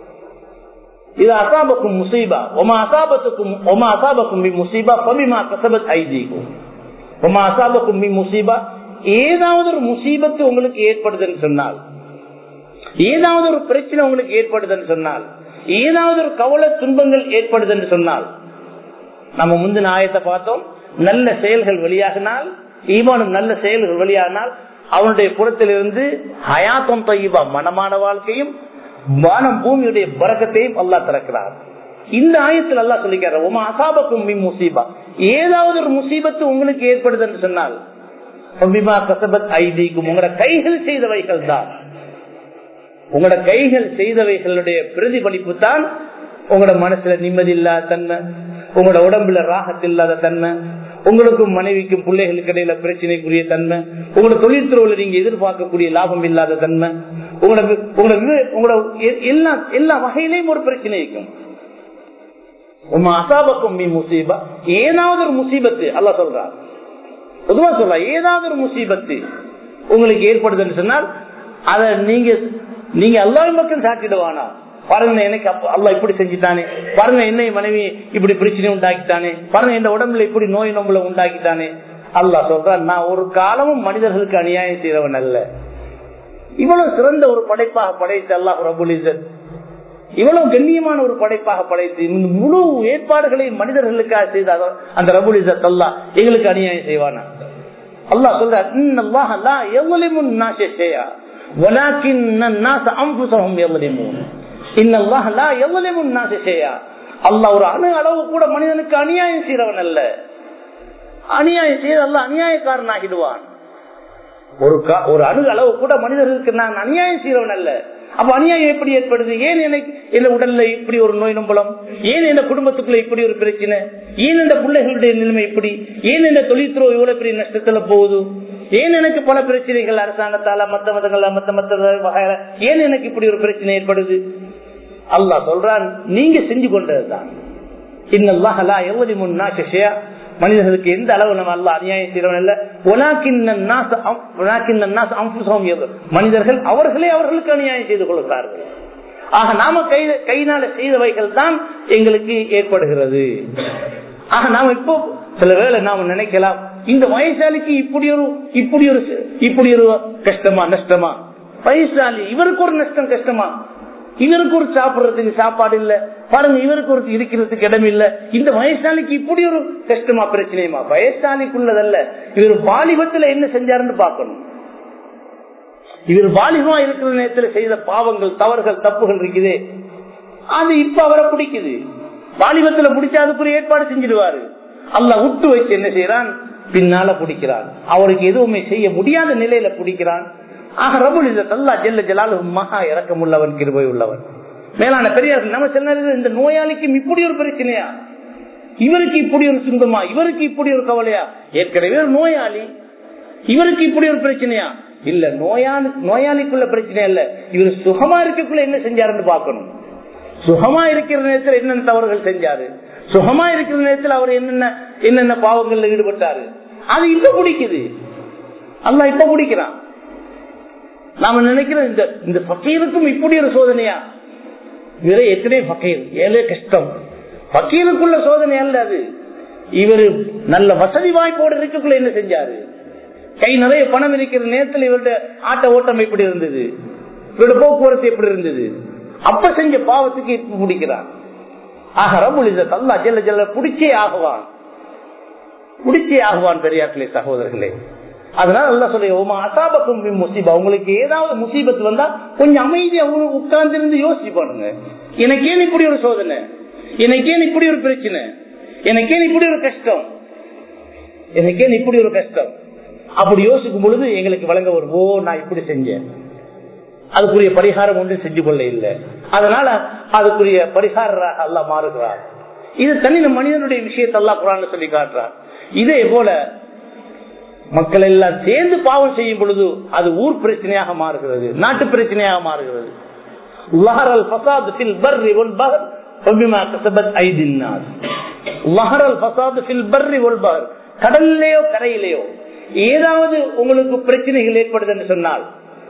இது அசாபக்கும் முசீபா ஒமா அசாபத்துக்கும் ஒமா அசாபக்கும் மி முசீபா பபிமா கசபத் ஐதீகும் ஒமா அசாபக்கும் மி முசீபா ஏதாவது ஒரு முசீபத்து உங்களுக்கு ஏற்படுதுன்னு சொன்னால் ஏதாவது ஒரு பிரச்சனை உங்களுக்கு ஏற்படுதுன்னு சொன்னால் ஏதாவது ஒரு கவலை துன்பங்கள் ஏற்படுதுன்னு சொன்னால் நம்ம முந்தின ஆயத்தை பார்த்தோம் நல்ல செயல்கள் வெளியாகினால் ஈமானும் நல்ல செயல்கள் வெளியாகினால் அவனுடைய புறத்திலிருந்து ஹயாத்தம் தையீபா மனமான வாழ்க்கையும் வானம் பூமியுடைய பறக்கத்தையும் அல்லா திறக்கிறார் இந்த ஆயத்தில் அல்லா சொல்லிக்கிறார் உமா அசாபக்கும் மி முசீபா ஏதாவது ஒரு முசீபத்து உங்களுக்கு ஏற்படுது என்று சொன்னால் கசபத் ஐதீக்கும் உங்களோட கைகள் செய்தவைகள் தான் உங்களோட கைகள் செய்தவைகளுடைய பிரதிபலிப்பு தான் உங்களோட மனசுல நிம்மதி இல்லாத தன்மை உங்களோட உடம்புல ராகத்து இல்லாத தன்மை உங்களுக்கும் மனைவிக்கும் பிள்ளைகளுக்கு இடையில பிரச்சனைக்குரிய தன்மை உங்களோட தொழில்துறையில நீங்க எதிர்பார்க்கக்கூடிய லாபம் இல்லாத தன்மை உங்களோட உங்களோட உங்களோட எல்லா எல்லா வகையிலையும் ஒரு பிரச்சனை இருக்கும் உமா அசாபக்கும் மீ முசீபா ஏதாவது ஒரு முசீபத்து அல்ல சொல்றார் பொதுவா சொல்ற ஏதாவது ஒரு முசீபத்து உங்களுக்கு ஏற்படுதுன்னு சொன்னால் அத நீங்க நீங்க எல்லாரும் மக்கள் சாட்டிடுவானா பாருங்க எனக்கு அல்லா இப்படி செஞ்சுட்டானே பாருங்க என்னை மனைவி இப்படி பிரச்சனை உண்டாக்கிட்டானே பாருங்க இந்த உடம்புல இப்படி நோய் நம்பளை உண்டாக்கிட்டானே அல்லா சொல்றான் நான் ஒரு காலமும் மனிதர்களுக்கு அநியாயம் செய்யறவன் அல்ல இவ்வளவு சிறந்த ஒரு படைப்பாக படைத்து அல்லாஹ் ரபுலிசன் இவ்வளவு கண்ணியமான ஒரு படைப்பாக படைத்து இந்த முழு ஏற்பாடுகளை மனிதர்களுக்காக செய்த அந்த ரபுலிசத் அல்லா எங்களுக்கு அநியாயம் செய்வானா அல்லாஹ் சொல்றார் இன்னல்லாஹ லா யظلمுன் நாஸ ஷைஆ வலாக்கின் الناس انفسهم يظلمون இன்னல்லாஹ லா யظلمுன் நாஸ ஷைஆ அல்லாஹ் ஒரு அணு அளவு கூட மனிதனுக்கு அநியாயம் செய்றவன் அல்ல அநியாயம் செய்து அல்லாஹ் அநியாயக்காரன் ஆகிடுவான் ஒரு கா- ஒரு அணு அளவு கூட மனிதர்களுக்கு நான் அநியாயம் செய்றவன் அல்ல அப்ப அநியாயம் எப்படி ஏற்படுது ஏன் எனக்கு என் உடல்ல இப்படி ஒரு நோய் நம்பலம் ஏன் என் குடும்பத்துக்குள்ள இப்படி ஒரு பிரச்சனை ஏன் இந்த பிள்ளைகளுடைய நிலைமை இப்படி ஏன் இந்த தொழில்துறை இவ்வளவு பெரிய நஷ்டத்துல போகுது ஏன் எனக்கு பல பிரச்சனைகள் அரசாங்கத்தால மத்த மதங்கள மத்த மத்த வகையில ஏன் எனக்கு இப்படி ஒரு பிரச்சனை ஏற்படுது அல்லாஹ் சொல்றான் நீங்க செஞ்சு கொண்டதுதான் இன்னல்லாஹ் லா யظلم الناس شيئا மனிதர்களுக்கு எந்த அளவு நம்ம அல்ல அநியாயம் செய்யறவன் இல்ல உலாக்கின்ன الناس أم- உலாக்கின்ன الناس أنفسهم يظلم. மனிதர்கள் அவர்களே அவர்களுக்கு அநியாயம் செய்து கொள்கிறார்கள் ஆக நாம கை கையினால செய்தவைகள் தான் எங்களுக்கு ஏற்படுகிறது ஆக நாம இப்போ சில வேளை நாம நினைக்கலாம் இந்த வயசாலிக்கு இப்படி ஒரு இப்படி ஒரு இப்படி ஒரு கஷ்டமா நஷ்டமா வயசாலி இவருக்கு ஒரு நஷ்டம் கஷ்டமா இவருக்கு ஒரு சாப்பிடுறதுக்கு சாப்பாடு இல்ல பாருங்க இவருக்கு ஒரு இருக்கிறதுக்கு இடம் இல்ல இந்த வயசாலிக்கு இப்படி ஒரு கஷ்டமா பிரச்சனையுமா வயசாலிக்குள்ளதல்ல இவர் வாலிபத்துல என்ன செஞ்சாருன்னு பார்க்கணும் இவர் வாலிபமா இருக்கிற நேரத்தில் செய்த பாவங்கள் தவறுகள் தப்புகள் இருக்குது அது இப்ப அவரை பிடிக்குது வாலிபத்துல பிடிச்சா அதுக்குரிய ஏற்பாடு செஞ்சிடுவாரு அல்ல விட்டு வச்சு என்ன செய்யறான் பின்னால பிடிக்கிறான் அவருக்கு எதுவுமே செய்ய முடியாத நிலையில பிடிக்கிறான் ஆக ரபுல் அல்லா ஜெல்ல ஜலாலு மகா இறக்கம் உள்ளவன் கிருபை உள்ளவன் மேலான பெரியார்கள் நம்ம சில நேரத்தில் இந்த நோயாளிக்கும் இப்படி ஒரு பிரச்சனையா இவருக்கு இப்படி ஒரு சுந்தமா இவருக்கு இப்படி ஒரு கவலையா ஏற்கனவே ஒரு நோயாளி இவருக்கு இப்படி ஒரு பிரச்சனையா இல்ல நோயாளி நோயாளிக்குள்ள பிரச்சனை இல்ல இவர் சுகமா இருக்கக்குள்ள என்ன செஞ்சாருன்னு பார்க்கணும் சுகமா இருக்கிற நேரத்தில் என்னென்ன தவறுகள் செஞ்சாரு சுகமா இருக்கிற நேரத்தில் அவர் என்னென்ன என்னென்ன பாவங்கள்ல ஈடுபட்டாரு அது இப்ப பிடிக்குது அல்ல இப்ப பிடிக்கிறான் நாம நினைக்கிறோம் இந்த இந்த பக்கீருக்கும் இப்படி ஒரு சோதனையா இவரே எத்தனை பக்கீர் ஏழே கஷ்டம் பக்கீருக்குள்ள சோதனை அல்ல அது இவரு நல்ல வசதி வாய்ப்போடு இருக்கக்குள்ள என்ன செஞ்சாரு கை நிறைய பணம் இருக்கிற நேரத்தில் இவருடைய ஆட்ட ஓட்டம் எப்படி இருந்தது இவருடைய போக்குவரத்து எப்படி இருந்தது அப்ப செஞ்ச பாவத்துக்கு இப்ப முடிக்கிறான் ஆக ரபுல் இசத் அல்லா ஜெல்ல ஜெல்ல பிடிச்சே ஆகுவான் பிடிச்சே ஆகுவான் பெரியார்களே சகோதரர்களே அதனால அல்லா சொல்ல ஓமா அசாபக்கும் முசீபா உங்களுக்கு ஏதாவது முசீபத்து வந்தா கொஞ்சம் அமைதியா உட்கார்ந்து இருந்து யோசிச்சு பாருங்க எனக்கேன் இப்படி ஒரு சோதனை எனக்கேன் இப்படி ஒரு பிரச்சனை எனக்கேன் இப்படி ஒரு கஷ்டம் எனக்கேன் இப்படி ஒரு கஷ்டம் அப்படி யோசிக்கும் பொழுது எங்களுக்கு வழங்க வரும் ஓ நான் இப்படி செஞ்சேன் அதுக்குரிய பரிகாரம் ஒன்றும் செஞ்சு கொள்ள இல்லை அதனால அதுக்குரிய பரிகாரராக அல்ல மாறுகிறார் இது தனி மனிதனுடைய விஷயத்தை அல்லா குரான் சொல்லி காட்டுறார் இதே போல மக்கள் எல்லாம் சேர்ந்து பாவம் செய்யும் பொழுது அது ஊர் பிரச்சனையாக மாறுகிறது நாட்டு பிரச்சனையாக மாறுகிறது லஹரல் ஃபசாத் ஃபில் பர்ரி வல் பஹர் வபிமா கஸபத் ஐதின் நாஸ் லஹரல் ஃபசாத் ஃபில் பர்ரி வல் பஹர் கடல்லையோ கரையிலேயோ ஏதாவது உங்களுக்கு பிரச்சனைகள் ஏற்படுது என்று சொன்னால்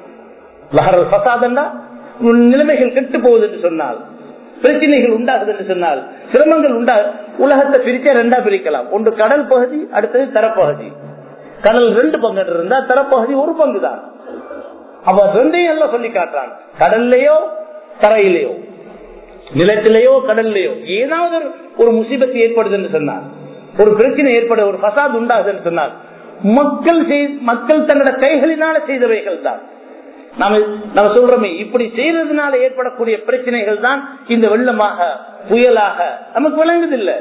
லஹரல் ஃபசாதண்டா நிலைமைகள் கெட்டு போகுது என்று சொன்னால் பிரச்சனைகள் உண்டாகுது என்று சொன்னால் சிரமங்கள் உண்டா உலகத்தை பிரிச்சா ரெண்டா பிரிக்கலாம் ஒன்று கடல் பகுதி அடுத்தது தரப்பகுதி கடல் ரெண்டு பங்கு இருந்தா தரப்பகுதி ஒரு பங்கு தான் அப்ப ரெண்டையும் எல்லாம் சொல்லி காட்டுறான் கடல்லையோ தரையிலையோ நிலத்திலேயோ கடல்லையோ ஏதாவது ஒரு முசிபத்து ஏற்படுது என்று சொன்னார் ஒரு பிரச்சனை ஏற்பட ஒரு பசாத் உண்டாகுது என்று சொன்னார் மக்கள் மக்கள் தன்னோட கைகளினால செய்தவைகள் தான் நாம நம்ம சொல்றோமே இப்படி செய்யறதுனால ஏற்படக்கூடிய பிரச்சனைகள் தான் இந்த வெள்ளமாக புயலாக நமக்கு விளங்குதில்லை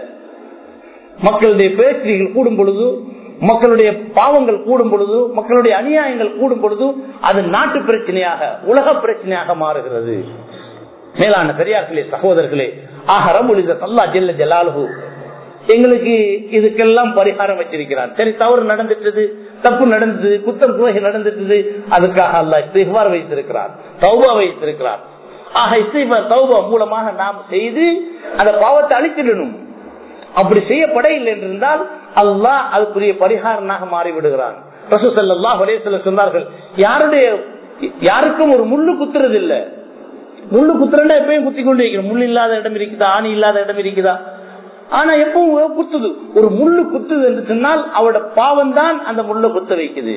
மக்களுடைய பேச்சுகள் கூடும் பொழுது மக்களுடைய பாவங்கள் கூடும் பொழுது மக்களுடைய அநியாயங்கள் கூடும் பொழுது அது நாட்டு பிரச்சனையாக உலக பிரச்சனையாக மாறுகிறது மேலான பெரியார்களே சகோதரர்களே ஆக ரபுல் அல்லா ஜெல்ல ஜலாலு எங்களுக்கு இதுக்கெல்லாம் பரிகாரம் வச்சிருக்கிறான் சரி தவறு நடந்துட்டது தப்பு நடந்தது குத்தம் குறைகள் நடந்துட்டது அதுக்காக அல்ல இஸ்திஃபார் வைத்திருக்கிறார் தௌபா வைத்திருக்கிறார் ஆக இஸ்திஃபார் தௌபா மூலமாக நாம் செய்து அந்த பாவத்தை அழிச்சிடணும் அப்படி செய்யப்பட இல்லை என்றிருந்தால் அல்லாஹ் அதுக்குரிய பரிகாரனாக மாறிவிடுகிறான் ரசூசல்லா வலையத்துல சொன்னார்கள் யாருடைய யாருக்கும் ஒரு முள்ளு குத்துறது இல்ல முள்ளு குத்துறா எப்பயும் குத்தி கொண்டு வைக்கணும் முள் இல்லாத இடம் இருக்குதா ஆணி இல்லாத இடம் இருக்குதா ஆனா எப்பவும் குத்துது ஒரு முள்ளு குத்துது என்று சொன்னால் அவரோட பாவம் தான் அந்த முள்ளு குத்த வைக்குது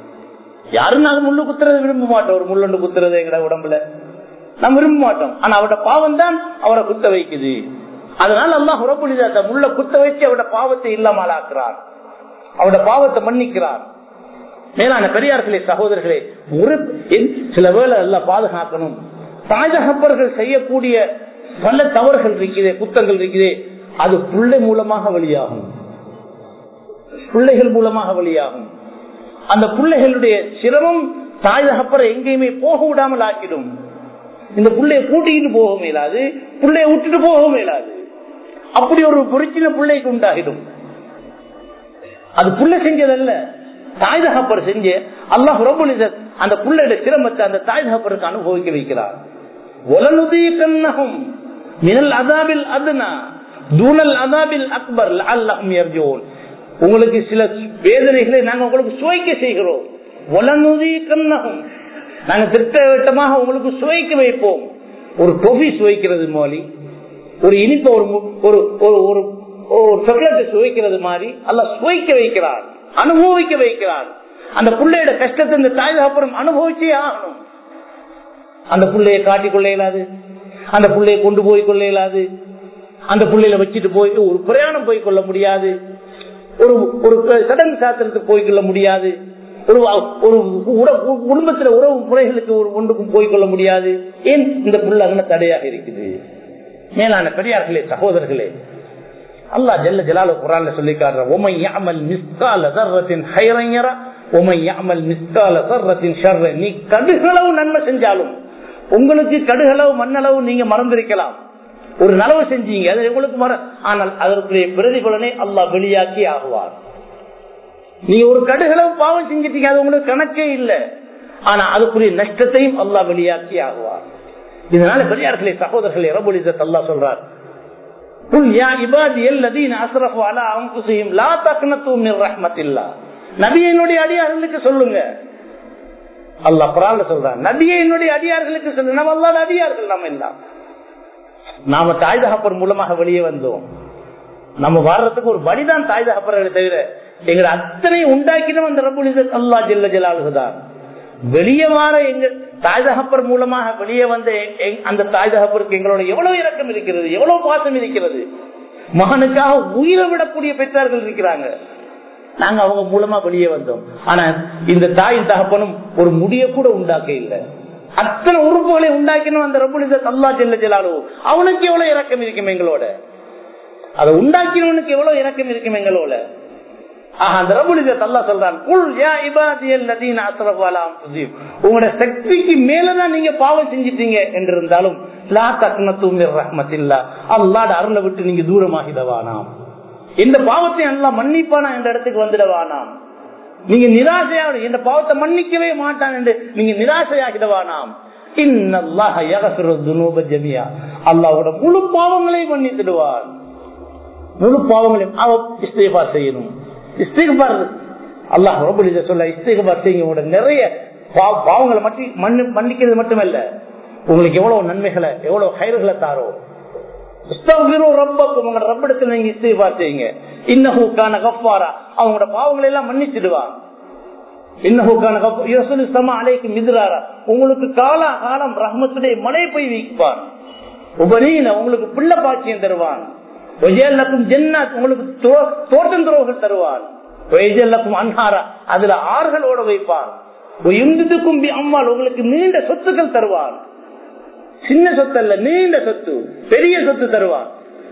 யாரும் நாங்க முள்ளு குத்துறதை விரும்ப மாட்டோம் ஒரு முள்ளு குத்துறது எங்கட உடம்புல நம்ம விரும்ப மாட்டோம் ஆனா அவரோட பாவம் தான் அவரை குத்த வைக்குது அதனால அல்லாஹ் உறப்புலித முள்ள குத்த வச்சு அவரோட பாவத்தை இல்லாமல் ஆக்குறார் அவரோட பாவத்தை மன்னிக்கிறார் மேலான பெரியார்களே சகோதரர்களே ஒரு சில வேளை எல்லாம் பாதுகாக்கணும் தாய் தகப்பர்கள் செய்யக்கூடிய பல தவறுகள் இருக்குதே குத்தங்கள் இருக்குதே அது பிள்ளை மூலமாக வெளியாகும் பிள்ளைகள் மூலமாக வெளியாகும் அந்த பிள்ளைகளுடைய சிரமம் தாய் தகப்பரை எங்கேயுமே போக விடாமல் ஆக்கிடும் இந்த பிள்ளைய கூட்டிக்கிட்டு போக மேலாது பிள்ளைய விட்டுட்டு போக மேலாது அப்படி ஒரு பிரச்சனை பிள்ளைக்கு உண்டாகிடும் அது புள்ள செஞ்சதல்ல தாய் தகப்பர் செஞ்சு அல்லாஹ் ரபுல் அந்த புள்ளையோட சிரமத்தை அந்த தாய் தகப்பருக்கு அனுபவிக்க வைக்கிறார் ஒலனுதீக்கன்னகும் மினல் அதாபில் அதுனா தூணல் அதாபில் அக்பர் அல்லாஹும் யர்ஜூன் உங்களுக்கு சில வேதனைகளை நாங்க உங்களுக்கு சுவைக்க செய்கிறோம் ஒலனுதீக்கன்னகும் நாங்க திட்டவட்டமாக உங்களுக்கு சுவைக்க வைப்போம் ஒரு டொஃபி சுவைக்கிறது மோலி ஒரு இனிப்ப ஒரு ஒரு ஒரு ஒரு சாக்லேட்டை சுவைக்கிறது மாதிரி அல்ல சுவைக்க வைக்கிறார் அனுபவிக்க வைக்கிறார் அந்த பிள்ளையோட கஷ்டத்தை இந்த தாய் அப்புறம் அனுபவிச்சே ஆகணும் அந்த பிள்ளைய காட்டிக் கொள்ள இயலாது அந்த பிள்ளைய கொண்டு போய் கொள்ள இயலாது அந்த பிள்ளையில வச்சுட்டு போய் ஒரு பிரயாணம் போய் கொள்ள முடியாது ஒரு ஒரு சடங்கு சாத்திரத்துக்கு போய் கொள்ள முடியாது ஒரு ஒரு குடும்பத்துல உறவு முறைகளுக்கு ஒரு ஒன்றுக்கும் போய் கொள்ள முடியாது ஏன் இந்த புள்ள அங்கே தடையாக இருக்குது மேலான பெரியார்களே சகோதரர்களே அல்லா ஜல்ல ஜலால குரான்ல சொல்லி காட்டுற உமை யாமல் மிஸ்கால சர்ரத்தின் ஹைரங்கரா உமை யாமல் மிஸ்கால சர்ரத்தின் ஷர்ர நீ கடுகளவு நன்மை செஞ்சாலும் உங்களுக்கு கடுகளவு மண்ணளவு நீங்க மறந்திருக்கலாம் ஒரு நலவு செஞ்சீங்க அது உங்களுக்கு மற ஆனால் அதற்குரிய பிரதிபலனை அல்லாஹ் வெளியாக்கி ஆகுவார் நீங்க ஒரு கடுகளவு பாவம் செஞ்சிட்டீங்க அது உங்களுக்கு கணக்கே இல்லை ஆனா அதுக்குரிய நஷ்டத்தையும் அல்லாஹ் வெளியாக்கி ஆகுவார் இதனால பெரியார்களே சகோதரர்களே ரபுலிசத் அல்லா சொல்றார் قل يا عبادي الذين اسرفوا على انفسهم لا تقنطوا من رحمه الله நபியினுடைய அடியார்களுக்கு சொல்லுங்க அல்லாஹ் குர்ஆன்ல சொல்றான் நபியினுடைய அடியார்களுக்கு சொல்லுங்க நம்ம அல்லாஹ்வுடைய அடியார்கள் நம்ம எல்லாம் நாம தாய் தகப்பர் மூலமாக வெளியே வந்தோம் நம்ம வர்றதுக்கு ஒரு வழிதான் தாய் தகப்பர்களை தவிர எங்களை அத்தனை உண்டாக்கினோம் அந்த ரபுலிச அல்லா ஜெல்ல ஜலாலுதான் வெளியே வார எங்க தாய் தகப்பர் மூலமாக வெளியே வந்த அந்த தாய் தகப்பருக்கு எங்களோட எவ்வளவு இறக்கம் இருக்கிறது எவ்வளவு பாசம் இருக்கிறது மகனுக்காக உயிரை விடக்கூடிய பெற்றார்கள் இருக்கிறாங்க நாங்க அவங்க மூலமா வெளியே வந்தோம் ஆனா இந்த தாயின் தகப்பனும் ஒரு முடிய கூட உண்டாக்க இல்லை அத்தனை உறுப்புகளை உண்டாக்கணும் அந்த ரபுலிச அல்லா ஜெல்ல ஜலாலு அவனுக்கு எவ்வளவு இறக்கம் இருக்கும் எங்களோட அதை உண்டாக்கினவனுக்கு எவ்வளவு இறக்கம் இருக்கும் எங்களோட உங்களோட சக்திக்கு மேலதான் நீங்க பாவம் செஞ்சிட்டீங்க என்றிருந்தாலும் அல்லாட அருளை விட்டு நீங்க தூரமாகிடவானாம் இந்த பாவத்தை நல்லா மன்னிப்பானா என்ற இடத்துக்கு வந்துடவானாம் நீங்க நிராசையாக இந்த பாவத்தை மன்னிக்கவே மாட்டான் என்று நீங்க நிராசையாகிடவானாம் அல்லாவோட முழு பாவங்களையும் மன்னித்துடுவார் முழு பாவங்களையும் அவ இஸ்தேபார் செய்யணும் இஸ்திகபார் அல்லாஹ் ரொம்ப சொல்ல இஸ்திகபார் செய்யுங்க நிறைய பாவங்களை மட்டும் மன்னிக்கிறது மட்டுமல்ல உங்களுக்கு எவ்வளவு நன்மைகளை எவ்வளவு கயிறுகளை தாரோ ரப்பிடத்தில் நீங்க இஸ்திகபார் செய்யுங்க இன்னஹூக்கான கஃபாரா அவங்களோட பாவங்களை எல்லாம் மன்னிச்சிடுவான் உங்களுக்கு காலா காலம் ரஹ்மத்துடைய மழை போய் வைப்பான் உபநீன உங்களுக்கு பிள்ளை பாக்கியம் தருவான் உங்களுக்கு தோட்டம் துறவுகள் தருவார் அன்ஹாரா அதுல ஆறுகளோட வைப்பார் கும்பி அம்மாள் உங்களுக்கு நீண்ட சொத்துக்கள் தருவார் சின்ன சொத்து அல்ல நீண்ட சொத்து பெரிய சொத்து தருவார்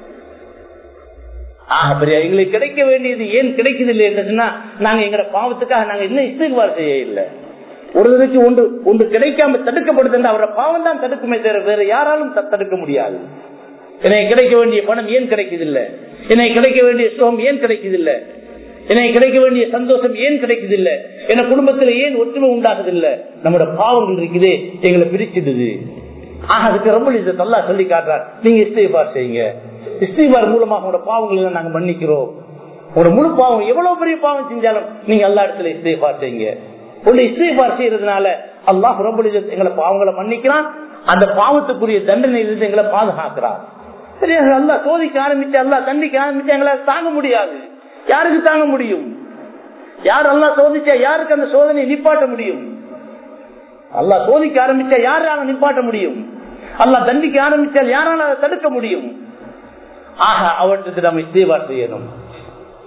எங்களுக்கு கிடைக்க வேண்டியது ஏன் கிடைக்குது இல்லை என்றுன்னா நாங்க எங்களோட பாவத்துக்காக நாங்க இன்னும் இஸ்திகுவார் செய்ய இல்லை ஒருவருக்கு ஒன்று ஒன்று கிடைக்காம தடுக்கப்படுது அவரோட பாவம் தான் தடுக்குமே தவிர வேற யாராலும் தடுக்க முடியாது எனக்கு கிடைக்க வேண்டிய பணம் ஏன் கிடைக்குதில்ல எனக்கு கிடைக்க வேண்டிய சுகம் ஏன் கிடைக்குதில்ல எனக்கு கிடைக்க வேண்டிய சந்தோஷம் ஏன் கிடைக்குதில்ல என் குடும்பத்துல ஏன் ஒற்றுமை உண்டாகுதில்ல நம்மளோட பாவங்கள் இருக்குதே எங்களை பிரிச்சிடுது ஆக அதுக்கு ரொம்ப நல்லா சொல்லி காட்டுறார் நீங்க இஸ்திபார் செய்யுங்க இஸ்திபார் மூலமாக உங்களோட பாவங்களை நாங்க மன்னிக்கிறோம் உங்களோட முழு பாவம் எவ்வளவு பெரிய பாவம் செஞ்சாலும் நீங்க எல்லா இடத்துல இஸ்திபார் செய்யுங்க உள்ள இஸ்திபார் செய்யறதுனால அல்லாஹ் ரொம்ப எங்களை பாவங்களை மன்னிக்கிறான் அந்த பாவத்துக்குரிய தண்டனையிலிருந்து எங்களை பாதுகாக்கிறான் சரி அல்லா சோதிக்க ஆரம்பிச்சு அல்லா தண்டிக்க ஆரம்பிச்சு எங்களால் தாங்க முடியாது யாருக்கு தாங்க முடியும் யார் அல்லா சோதிச்சா யாருக்கு அந்த சோதனையை நிப்பாட்ட முடியும் அல்லா சோதிக்க ஆரம்பிச்சா யாரால நிப்பாட்ட முடியும் அல்லா தண்டிக்க ஆரம்பிச்சால் யாரால அதை தடுக்க முடியும் ஆக அவற்றுக்கு நம்ம இஸ்தேவார் செய்யணும்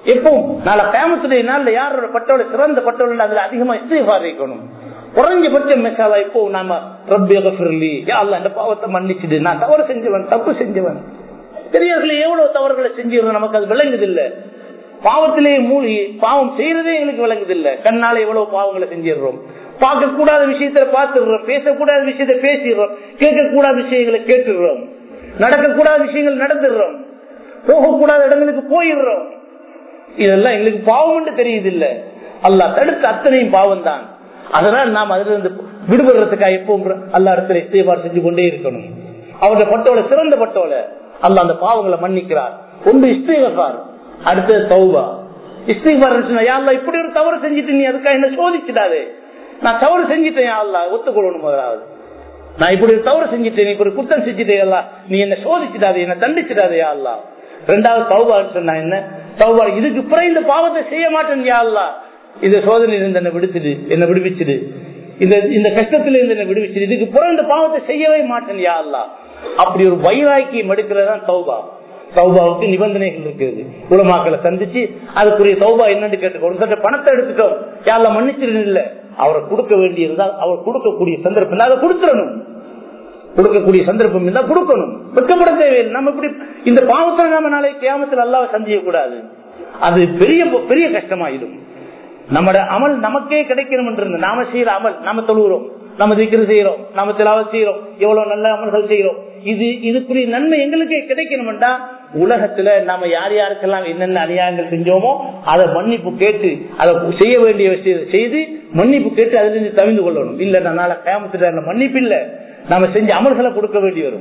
எப்பவும் நாளை கேமத்துடைய நாள்ல யாரோட பட்டோல சிறந்த பட்டோல அதுல அதிகமா இஸ்திஃபாரிக்கணும் குறைஞ்சபட்சம் மெசாலா இப்போ நாம ரப்பி கஃபிர்லி யா அல்லாஹ் இந்த பாவத்தை மன்னிச்சுடு நான் தவறு செஞ்சவன் தப்பு செஞ்சவன் பெரியவர்களே எவ்வளவு தவறுகளை செஞ்சிருந்தோம் நமக்கு அது விளங்குது இல்ல பாவத்திலேயே மூழ்கி பாவம் செய்யறதே எங்களுக்கு விளங்குது இல்ல கண்ணால எவ்வளவு பாவங்களை செஞ்சிடுறோம் பார்க்க கூடாத விஷயத்துல பார்த்துடுறோம் பேசக்கூடாத விஷயத்த பேசிடுறோம் கேட்கக்கூடாத விஷயங்களை கேட்டுடுறோம் நடக்கக்கூடாத விஷயங்கள் நடந்துடுறோம் போகக்கூடாத இடங்களுக்கு போயிடுறோம் இதெல்லாம் எங்களுக்கு பாவம் தெரியுது இல்ல அல்லாஹ் தடுத்த அத்தனையும் பாவம் தான் அதனால் நாம் அதுல இருந்து விடுபடுறதுக்காக எப்பவும் அல்லா இடத்துல இஸ்தேபார் செஞ்சு கொண்டே இருக்கணும் அவருடைய பட்டோல சிறந்த பட்டோல அல்ல அந்த பாவங்களை மன்னிக்கிறார் ஒன்று இஸ்தேகார் அடுத்தது தௌபா இஸ்தேபார் இப்படி ஒரு தவறு செஞ்சுட்டு நீ அதுக்காக என்ன சோதிச்சிடாதே நான் தவறு செஞ்சுட்டேன் அல்லா ஒத்துக்கொள்ளணும் முதலாவது நான் இப்படி ஒரு தவறு செஞ்சுட்டேன் இப்படி குத்தம் செஞ்சுட்டேன் அல்லா நீ என்ன சோதிச்சிடாதே என்ன தண்டிச்சிடாதே அல்லா ரெண்டாவது தௌபான்னு சொன்னா என்ன தௌபா இதுக்கு பிறகு இந்த பாவத்தை செய்ய மாட்டேன் யா அல்லா இந்த சோதனை இருந்து என்ன விடுத்துடு என்ன விடுவிச்சுடு இந்த இந்த கஷ்டத்துல இருந்து என்ன விடுவிச்சுடு இதுக்கு பிறகு இந்த பாவத்தை செய்யவே மாட்டேன் யா அல்லா அப்படி ஒரு வைராக்கியம் எடுக்கிறதான் தௌபா சௌபாவுக்கு நிபந்தனைகள் இருக்குது உலமாக்களை சந்திச்சு அதுக்குரிய சௌபா என்னன்னு கேட்டுக்கோ சற்ற பணத்தை எடுத்துட்டோம் யாரில் மன்னிச்சிருந்த இல்ல அவரை கொடுக்க வேண்டியிருந்தால் அவர் கொடுக்கக்கூடிய சந்தர்ப்பம் அதை கொடுத்துடணும் கொடுக்கக்கூடிய சந்தர்ப்பம் இருந்தா கொடுக்கணும் வெட்கப்பட தேவையில்லை நம்ம இப்படி இந்த பாவத்தில் நாம நாளை கியாமத்தில் அல்லாவை சந்திக்க கூடாது அது பெரிய பெரிய கஷ்டமாயிடும் நம்மட அமல் நமக்கே கிடைக்கணும் என்று நாம செய்யற அமல் நாம தொழுகிறோம் நம்ம திக்கிற செய்யறோம் நம்ம திலாவ செய்யறோம் எவ்வளவு நல்ல அமல்கள் செய்யறோம் இது இதுக்குரிய நன்மை எங்களுக்கே கிடைக்கணும்டா உலகத்துல நாம யார் யாருக்கெல்லாம் என்னென்ன அநியாயங்கள் செஞ்சோமோ அதை மன்னிப்பு கேட்டு அதை செய்ய வேண்டிய விஷயத்தை செய்து மன்னிப்பு கேட்டு அதுல இருந்து தவிந்து கொள்ளணும் இல்ல நாளை கேமத்துல மன்னிப்பு இல்ல நாம செஞ்ச அமல்களை கொடுக்க வேண்டி வரும்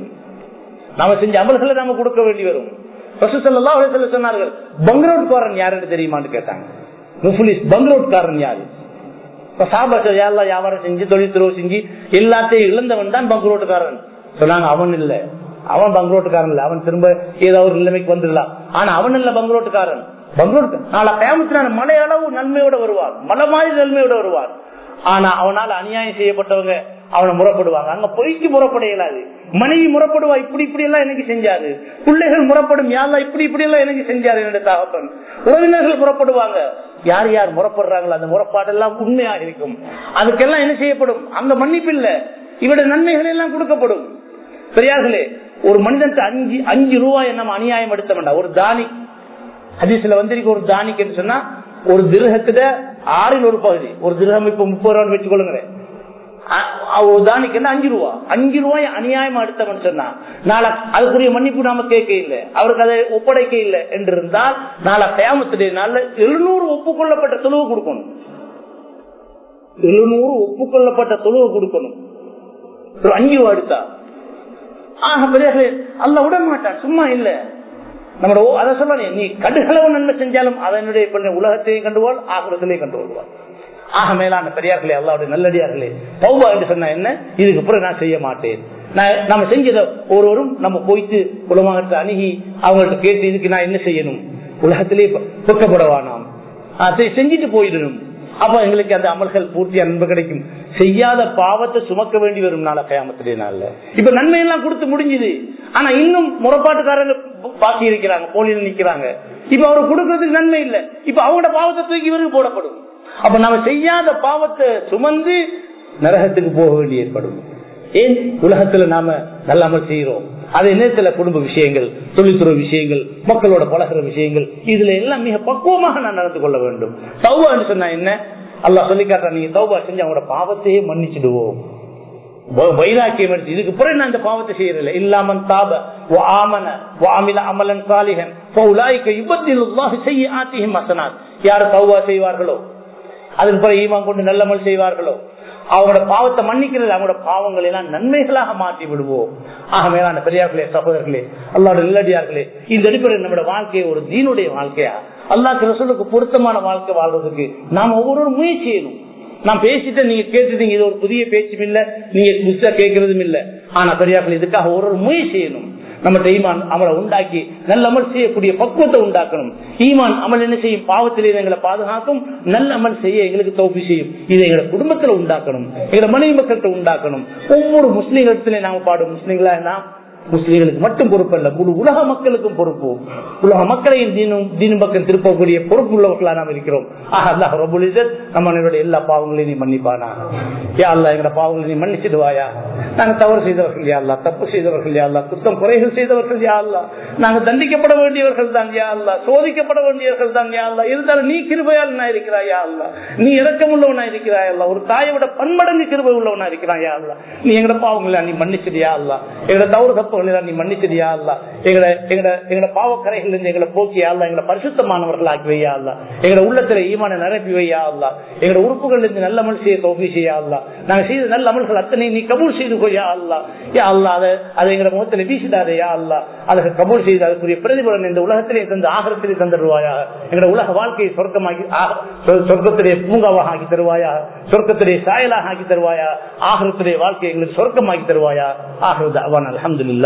நாம செஞ்ச அமல்களை நாம கொடுக்க வேண்டி வரும் சொன்னார்கள் பங்கரோட்காரன் யாருன்னு தெரியுமான்னு கேட்டாங்க முஃபுலிஸ் பங்கரோட்காரன் யாரு சாபாக்கள் யாரெல்லாம் வியாபாரம் செஞ்சு தொழில் துறவு செஞ்சு எல்லாத்தையும் இழந்தவன் தான் பங்குரோட்டுக்காரன் சொன்னாங்க அவன் இல்ல அவன் பங்குரோட்டுக்காரன் இல்ல அவன் திரும்ப ஏதோ ஒரு நிலைமைக்கு வந்துடலாம் ஆனா அவன் இல்ல பங்குரோட்டுக்காரன் பங்குரோட்டு நாளை பேமத்தினால மலை அளவு நன்மையோட வருவார் மலை மாதிரி நன்மையோட வருவார் ஆனா அவனால அநியாயம் செய்யப்பட்டவங்க அவனை முறப்படுவாங்க அங்க பொய்க்கு முறப்பட இயலாது மனைவி முறப்படுவா இப்படி இப்படி எல்லாம் எனக்கு செஞ்சாரு பிள்ளைகள் முறப்படும் யாரெல்லாம் இப்படி இப்படி எல்லாம் எனக்கு செஞ்சாரு என்னுடைய தகப்பன் உறவினர்கள் முறப்படுவாங்க யார் யார் முறப்படுறாங்களோ அந்த முறப்பாடெல்லாம் உண்மையாக இருக்கும் அதுக்கெல்லாம் என்ன செய்யப்படும் அங்க மன்னிப்பு இல்ல இவட நன்மைகள் எல்லாம் கொடுக்கப்படும் பெரியார்களே ஒரு மனிதனுக்கு அஞ்சு அஞ்சு ரூபாய் நம்ம அநியாயம் எடுத்த வேண்டாம் ஒரு தானி ஹதீஸ்ல வந்திருக்கு ஒரு தானிக்கு சொன்னா ஒரு திருகத்துல ஆறில் ஒரு பகுதி ஒரு திருகம் இப்ப முப்பது ரூபாய் வச்சுக்கொள்ளுங்க ஒரு தானிக்கு அஞ்சு ரூபா அஞ்சு ரூபாய் அநியாயமா எடுத்தவன் சொன்னா நாளை அதுக்குரிய மன்னிப்பு நாம கேட்க இல்லை அவருக்கு அதை ஒப்படைக்க இல்லை என்று இருந்தால் நாளை பேமத்துடைய நாள்ல எழுநூறு ஒப்புக்கொள்ளப்பட்ட தொழுவு கொடுக்கணும் எழுநூறு ஒப்புக்கொள்ளப்பட்ட தொழுவு கொடுக்கணும் ஒரு அஞ்சு ரூபா எடுத்தா ஆக பெரிய அல்ல விட மாட்டான் சும்மா இல்ல நம்மளோட அதை சொல்ல நீ கடுகளவு நன்மை செஞ்சாலும் அதனுடைய உலகத்தையும் கண்டுவாள் ஆகுலத்திலையும் கண்டு வருவாள் ஆக மேலான பெரியார்களே அல்லாவுடைய நல்லடியார்களே பௌபா என்று சொன்ன என்ன இதுக்கு பிறகு நான் செய்ய மாட்டேன் நம்ம செஞ்சத ஒருவரும் நம்ம போயிட்டு உலகத்தை அணுகி அவங்கள்ட்ட கேட்டு இதுக்கு நான் என்ன செய்யணும் உலகத்திலே பொக்கப்படவா நாம் செஞ்சுட்டு போயிடணும் அப்ப எங்களுக்கு அந்த அமல்கள் பூர்த்தி அன்பு கிடைக்கும் செய்யாத பாவத்தை சுமக்க வேண்டி வரும் நாள கயாமத்திலே நாள்ல இப்ப நன்மை எல்லாம் கொடுத்து முடிஞ்சுது ஆனா இன்னும் முறப்பாட்டுக்காரங்க பாக்கி இருக்கிறாங்க போலியில் நிக்கிறாங்க இப்ப அவருக்கு கொடுக்கறதுக்கு நன்மை இல்லை இப்ப அவங்களோட பாவத்தை தூக்கி இவருக்கு போடப்படும் அப்ப நம்ம செய்யாத பாவத்தை சுமந்து நரகத்துக்கு போக வேண்டி ஏற்படும் ஏன் உலகத்துல நாம நல்ல அமல் செய்யறோம் அதே நேரத்துல குடும்ப விஷயங்கள் தொழில்துறை விஷயங்கள் மக்களோட பழகிற விஷயங்கள் இதுல எல்லாம் மிக பக்குவமாக நான் நடந்து கொள்ள வேண்டும் சௌபான்னு சொன்னா என்ன அல்லா சொல்லி காட்டா நீங்க சௌபா செஞ்சு அவங்களோட பாவத்தையே மன்னிச்சிடுவோம் வைராக்கியம் எடுத்து இதுக்கு பிறகு நான் இந்த பாவத்தை செய்யறதில்ல இல்லாமன் தாப ஆமன வாமில அமலன் சாலிகன் செய்ய ஆத்தியும் மசனாத் யாரு சௌபா செய்வார்களோ அதுக்கு பிறகு ஈமான் கொண்டு நல்லமல் செய்வார்களோ அவங்களோட பாவத்தை மன்னிக்கிறது அவங்களோட பாவங்களை எல்லாம் நன்மைகளாக மாற்றி விடுவோம் ஆக மேலான பெரியார்களே சகோதரர்களே அல்லாவோட நல்லடியார்களே இந்த அடிப்படையில் நம்மளோட வாழ்க்கையை ஒரு தீனுடைய வாழ்க்கையா அல்லாக்கு ரசூலுக்கு பொருத்தமான வாழ்க்கை வாழ்றதுக்கு நாம் ஒவ்வொரு முயற்சி செய்யணும் நான் பேசிட்டு நீங்க கேட்டுட்டீங்க இது ஒரு புதிய பேச்சும் இல்ல நீங்க புதுசா கேட்கறதும் இல்ல ஆனா பெரியார்கள் இதுக்காக ஒரு ஒரு முயற்சி செய்யணும் நம்ம ஈமான் அமலை உண்டாக்கி நல்ல அமல் செய்யக்கூடிய பக்குவத்தை உண்டாக்கணும் ஈமான் அமல் என்ன செய்யும் பாவத்திலே எங்களை பாதுகாக்கும் நல்ல அமல் செய்ய எங்களுக்கு தோப்பி செய்யும் இதை எங்களை குடும்பத்துல உண்டாக்கணும் எங்களை மனைவி மக்கள்கிட்ட உண்டாக்கணும் ஒவ்வொரு முஸ்லீம்களிடத்திலே நாம பாடும் முஸ்லீம்களா நாம் முஸ்லீம்களுக்கு மட்டும் பொறுப்பு அல்ல முழு உலக மக்களுக்கும் பொறுப்பு உலக மக்களையும் தீனும் தீனும் பக்கம் திருப்பக்கூடிய பொறுப்பு உள்ளவர்களா நாம் இருக்கிறோம் ஆக அல்லாஹ் ரபுல் இஸ்ஸத் நம்மளுடைய எல்லா பாவங்களையும் நீ மன்னிப்பானா யா அல்லாஹ் எங்கட பாவங்களை நீ மன்னிச்சிடுவாயா நாங்க தவறு செய்தவர்கள் யா அல்லாஹ் தப்பு செய்தவர்கள் யா அல்லாஹ் குற்றம் குறைகள் செய்தவர்கள் யா அல்லாஹ் நாங்க தண்டிக்கப்பட வேண்டியவர்கள் தான் யா அல்லாஹ் சோதிக்கப்பட வேண்டியவர்கள் தான் யா அல்லாஹ் இருந்தாலும் நீ கிருபையால் நான் இருக்கிறாய் யா அல்லாஹ் நீ இரக்கம் உள்ளவனா இருக்கிறாய் அல்லா ஒரு தாயை விட பன்மடங்கு கிருபை உள்ளவனா இருக்கிறாய் யா அல்லாஹ் நீ எங்கட பாவங்களா நீ மன்னிச்சிடியா அல்லா எங்கட தவறு தப்புகளை நீ மன்னிச்சிடியா அல்லா எங்கட எங்கட எங்கட பாவக்கரைகள் இருந்து எங்களை போக்கியா அல்லா எங்களை பரிசுத்தமானவர்கள் ஆக்கி வையா அல்லா எங்கட உள்ளத்துல ஈமான நிரப்பி வையா அல்லா எங்கட உறுப்புகள் இருந்து நல்ல அமல் செய்ய தோல்வி செய்யா அல்லா நாங்க செய்த நல்ல அமல்கள் அத்தனை நீ கபூல் செய்து கொய்யா அல்லா யா அல்லா அதை அதை எங்கட முகத்துல வீசிடாதே யா அல்லா அதுக்கு கபூல் செய்து அதுக்குரிய பிரதிபலன் இந்த உலகத்திலே தந்து ஆகரத்திலே தந்துடுவாயா எங்கட உலக வாழ்க்கையை சொர்க்கமாக்கி ஆக- சொ- சொர்க்கத்திலே பூங்காவாக ஆக்கி தருவாயா சொர்க்கத்திலே சாயலாக ஆக்கி தருவாயா ஆகரத்திலே வாழ்க்கையை எங்களுக்கு சொர்க்கமாக்கி தருவாயா ஆகிறது அவன் அலமதுல்லா